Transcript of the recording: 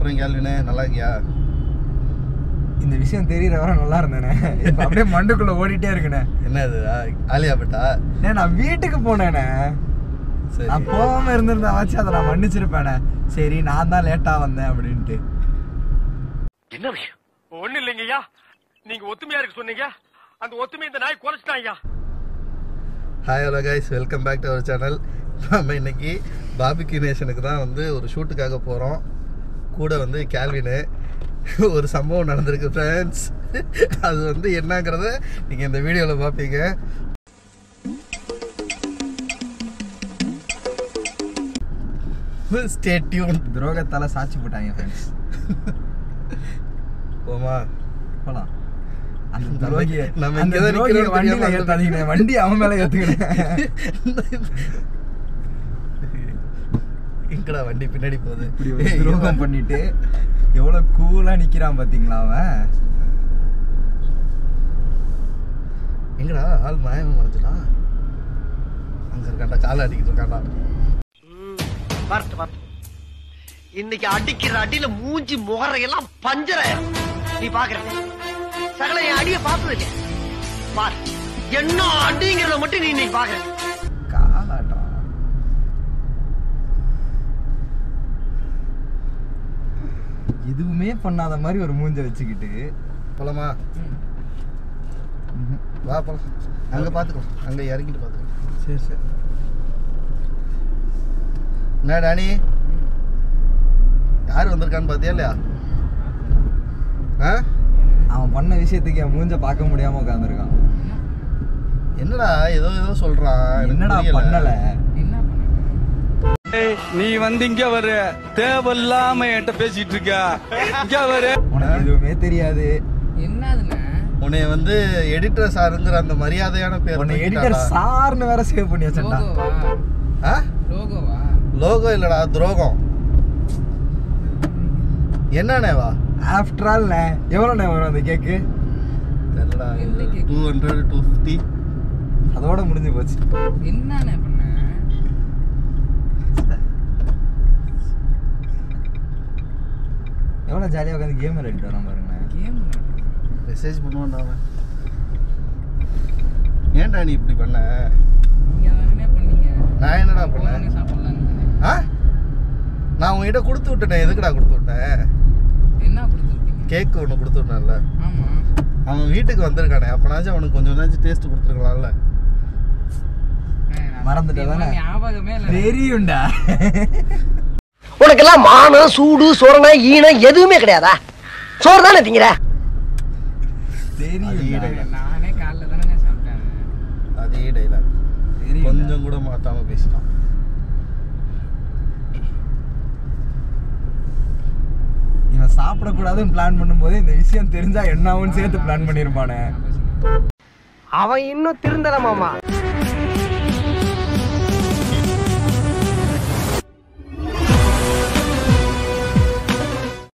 அப்புறம் கேள்வினே நல்லா இருக்கியா இந்த விஷயம் தெரியற வரை நல்லா இருந்தேனே இப்ப அப்படியே மண்டுக்குள்ள ஓடிட்டே இருக்குண்ணே என்ன இது ஆலியா பட்டா அண்ணே, நான் வீட்டுக்கு போனேனே சரி நான் போகாம இருந்திருந்தா வச்சு அதை நான் மன்னிச்சிருப்பேனே சரி நான் தான் லேட்டா வந்தேன் அப்படின்ட்டு என்ன விஷயம் ஒண்ணு இல்லைங்கய்யா நீங்க ஒத்துமையா இருக்கு சொன்னீங்க அந்த ஒத்துமை இந்த நாய் குறைச்சிட்டாங்க hi hello guys welcome back to our channel நம்ம இன்னைக்கு பாபிக்யூ நேஷனுக்கு தான் வந்து ஒரு ஷூட்டுக்காக போகிறோம் கூட வந்து கேல்வினு ஒரு சம்பவம் நடந்திருக்கு ஃப்ரெண்ட்ஸ் அது வந்து என்னங்கிறத நீங்கள் இந்த வீடியோவில் பார்ப்பீங்க ஸ்டே டியூன் துரோகத்தால சாட்சி போட்டாங்க ஃப்ரெண்ட்ஸ் போமா போலாம் அந்த நம்ம- துரோகிய நம்ம அந்த இங்கதான் துரோகிய நிக்கிறோம்னு வண்டியில தெரியாம ஏத்தாதீங்க வண்டி அவன் மேல ஏத்துக்கினேன் எங்கடா வண்டி பின்னாடி போகுது இப்படி ஒரு துரோகம் பண்ணிட்டு எவ்வளவு கூலா நிக்கிறான் பாத்தீங்களா அவன் எங்கடா ஆள் மாயமா மறைஞ்சிட்டான் அங்க இருக்காண்டா காலை அடிக்கிட்டு இருக்காண்டா பார்த்து பார்த்து இன்னைக்கு அடிக்கிற அடியில மூஞ்சி முகரையெல்லாம் பஞ்சராயிரும் நீ பாக்குற சகல என் அடிய பார்த்தது இல்லையா பார் என்ன அடிங்கிறத மட்டும் நீ இன்னைக்கு பாக்குற காலாட்டம் எதுவுமே பண்ணாத மாதிரி ஒரு மூஞ்ச வச்சுக்கிட்டு போலாமா ம்ஹும். வா போலாம் அங்க பாத்துக்கலாம் அங்க இறங்கிட்டு பாத்துக்கலாம் சரி சரி என்ன டானி யார் வந்திருக்கான்னு பாத்தியா இல்லையா ஆ அவன் பண்ண விஷயத்துக்கு என் மூஞ்ச பார்க்க முடியாம உட்காந்துருக்கான் என்னடா ஏதோ ஏதோ சொல்றான் எனக்கு என்னடா புரியல. பண்ணல நீ வந்து இங்க வரு தேவையில்லாம என்கிட்ட பேசிட்டு இருக்க இங்க வரு உனக்கு எதுவுமே தெரியாது என்னதுண்ணே உன்னை வந்து எடிட்டர் சாருங்கிற அந்த மரியாதையான பேர் உன்னை தூக்கிட்டாடா. எடிட்டர் சார்னு வேற சேவ் பண்ணி வச்சேன்டா லோகோவா ஆ லோகோவா லோகோ இல்லடா துரோகம் என்னண்ணேவா ஆஃப்டர் ஆல் எவ்வளோண்ணே வரும் அந்த கேக்கு தெரியலடா எந்த cake? Two hundred two fifty அதோட முடிஞ்சு போச்சு என்னண்ணே பண்ண எவ்வளோ ஜாலியாக உட்காந்து கேம் விளையாடிட்டு வரோம் பாருங்க கேம் மெசேஜ் பண்ணுவான்டா அவன் ஏன்டா நீ இப்படி பண்ண நீங்க தானே பண்ணீங்க நான் என்னடா பண்ணேன் போனே சாப்பிடலான்னு ஆ நான் உங்ககிட்ட கொடுத்து விட்டேனே எதுக்குடா கொடுத்து விட்டேன் என்ன கொடுத்து விட்டீங்க கேக் ஒன்று கொடுத்து விட்டேன்ல ஆமா அவன் வீட்டுக்கு வந்திருக்கானே அப்பனாச்சும் அவனுக்கு கொஞ்சம் கொஞ்சம் டேஸ்ட் கொடுத்துருக்கலாம்ல அண்ணே, நான் மறந்துட்ட சத்தியமா தானே? ஞாபகமே இல்ல தெரியும்டா உனக்கெல்லாம் மானம் சூடு சோரணை ஈனம் எதுவுமே கிடையாதா சோறு தானே திங்கிற தெரியும்டா நானே காலைல தானே சாப்பிட்டேன் அதே டைலாக் தெரியும்டா. கொஞ்சம் கூட மாத்தாம பேசிட்டான் இவன் சாப்பிடக்கூடாதுன்னு பிளான் பண்ணும்போது இந்த விஷயம் தெரிஞ்சா என்ன ஆகும்னு சேர்த்து பிளான் பண்ணியிருப்பானே அவன் இன்னும் திருந்தல மாமா